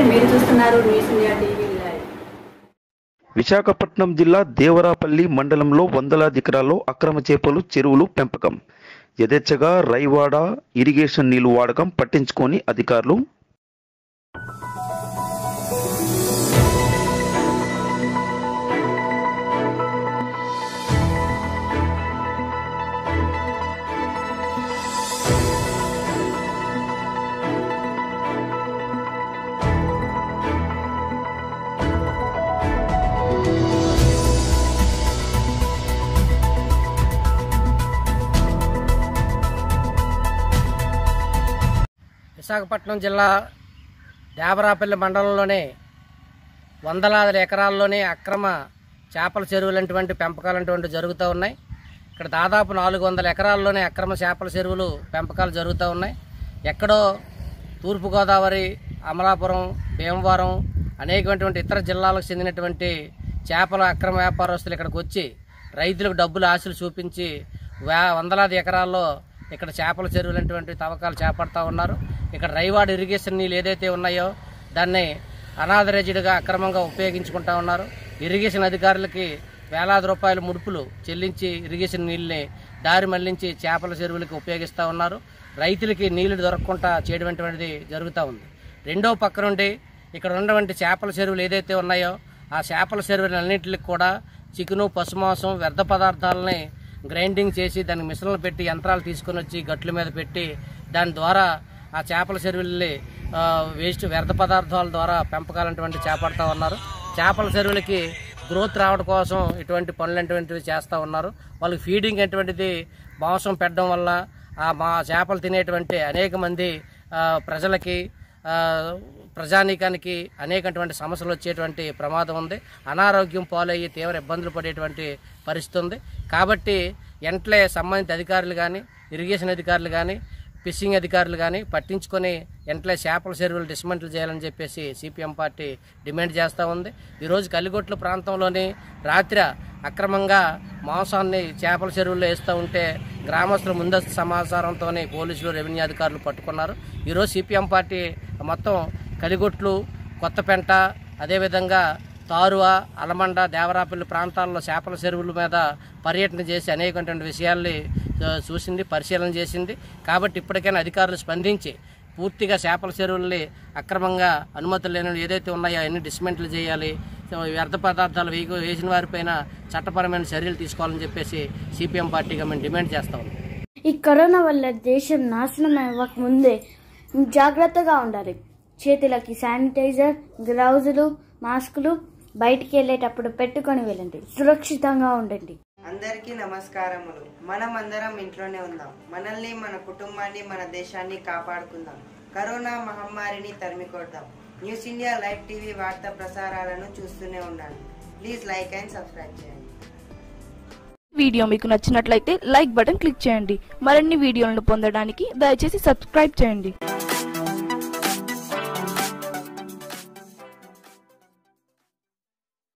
మీరు చూస్తున్నారు news India TV live Visakhapatnam జిల్లా దేవరాపల్లి మండలంలో వందలాది ఎకరాల్లో అక్రమ చేపలు చెరువులు పెంపకం యథేచ్ఛగా రైవాడ ఇరిగేషన్ నీళ్లు వాడకం పట్టించుకొని అధికారులు విశాఖపట్నం జిల్లా దేవరాపల్లి మండలంలోని వందలాది ఎకరాల్లోనే అక్రమ చేపల చెరువులంటువంటి పెంపకాలంటువంటి జరుగుతూ ఉన్నాయి ఇక్కడ దాదాపు నాలుగు వందల ఎకరాల్లోనే అక్రమ చేపల చెరువులు పెంపకాలు జరుగుతూ ఉన్నాయి ఎక్కడో తూర్పుగోదావరి అమలాపురం భీమవరం అనేకమైనటువంటి ఇతర జిల్లాలకు చెందినటువంటి చేపల అక్రమ వ్యాపారస్తులు ఇక్కడికి వచ్చి రైతులకు డబ్బులు ఆశలు చూపించి వే వందలాది ఎకరాల్లో ఇక్కడ చేపల చెరువులంటువంటి తవ్వకాలు చేపడతా ఉన్నారు ఇక్కడ రైవాడ్ ఇరిగేషన్ నీళ్ళు ఏదైతే ఉన్నాయో దాన్ని అనాథరేజ్డ్గా అక్రమంగా ఉపయోగించుకుంటా ఉన్నారు ఇరిగేషన్ అధికారులకి వేలాది రూపాయల ముడుపులు చెల్లించి ఇరిగేషన్ నీళ్ళని దారి మళ్లించి చేపల చెరువులకి ఉపయోగిస్తూ ఉన్నారు రైతులకి నీళ్లు దొరకకుండా చేయడం అనేటువంటిది జరుగుతూ ఉంది రెండో పక్క నుండి ఇక్కడ ఉన్నటువంటి చేపల చెరువులు ఏదైతే ఉన్నాయో ఆ చేపల చెరువులన్నింటికి కూడా చికెను పశుమాంసం వ్యర్థ పదార్థాలని గ్రైండింగ్ చేసి దానికి మిషన్లు పెట్టి యంత్రాలు తీసుకొని వచ్చి గట్ల మీద పెట్టి దాని ద్వారా ఆ చేపల చెరువుల్ని ఆ, వేస్ట్ వ్యర్థ పదార్థాల ద్వారా పెంపకాలటువంటి చేపడతా ఉన్నారు చేపల చెరువులకి గ్రోత్ రావడం కోసం ఇటువంటి పనులు అటువంటివి చేస్తూ ఉన్నారు వాళ్ళకి ఫీడింగ్ అటువంటిది మాంసం పెట్టడం వల్ల ఆ మా చేపలు తినేటువంటి అనేక మంది ఆ, ప్రజలకి ఆ, ప్రజానీకానికి అనేకటువంటి సమస్యలు వచ్చేటువంటి ప్రమాదం ఉంది అనారోగ్యం పాలయ్యి తీవ్ర ఇబ్బందులు పడేటువంటి పరిస్థితి ఉంది కాబట్టి వెంటనే సంబంధిత అధికారులు కానీ ఇరిగేషన్ అధికారులు కానీ ఫిషింగ్ అధికారులు కానీ పట్టించుకొని వెంటనే చేపల చెరువులు డిస్మెంటల్ చేయాలని చెప్పేసి సిపిఎం పార్టీ డిమాండ్ చేస్తూ ఉంది ఈరోజు కలిగొట్ల ప్రాంతంలోని రాత్రి అక్రమంగా మాంసాన్ని చేపల చెరువుల్లో వేస్తూ ఉంటే గ్రామస్తుల ముందస్తు సమాచారంతోనే పోలీసులు రెవెన్యూ అధికారులు పట్టుకున్నారు ఈరోజు సిపిఎం పార్టీ మొత్తం కలిగొట్లు కొత్తపెంట అదేవిధంగా తారువ అలమండ దేవరాపల్లి ప్రాంతాల్లో చేపల చెరువుల మీద పర్యటన చేసి అనేకటువంటి విషయాల్ని ఆ, చూసింది పరిశీలన చేసింది కాబట్టి ఇప్పటికైనా అధికారులు స్పందించి పూర్తిగా చేపల చెరువుల్ని అక్రమంగా అనుమతులు లేని ఏదైతే ఉన్నాయో అవన్నీ డిస్మెంట్లు చేయాలి సో వ్యర్థ పదార్థాలు వేయ వేసిన వారిపైన చట్టపరమైన చర్యలు తీసుకోవాలని చెప్పేసి సిపిఎం పార్టీగా మేము డిమాండ్ చేస్తా ఉన్నాం ఈ కరోనా వల్ల దేశం నాశనం అవ్వక ముందే జాగ్రత్తగా ఉండాలి చేతులకి శానిటైజర్ గ్లౌజులు మాస్కులు బయటికి వెళ్ళేటప్పుడు పెట్టుకొని వెళ్ళండి సురక్షితంగా ఉండండి అందరికీ నమస్కారములు మనం అందరం ఇంట్లోనే ఉందాం మనల్ని మన కుటుంబాన్ని మన దేశాన్ని కాపాడుకుందాం కరోనా మహమ్మారిని తరిమికొడదాం న్యూస్ ఇండియా లైవ్ టీవీ వార్తా ప్రసారాలను చూస్తూనే ఉండండి ప్లీజ్ లైక్ అండ్ సబ్స్క్రైబ్ చేయండి వీడియో మీకు నచ్చినట్లయితే లైక్ బటన్ క్లిక్ చేయండి మరిన్ని వీడియోలను పొందడానికి దయచేసి సబ్స్క్రైబ్ చేయండి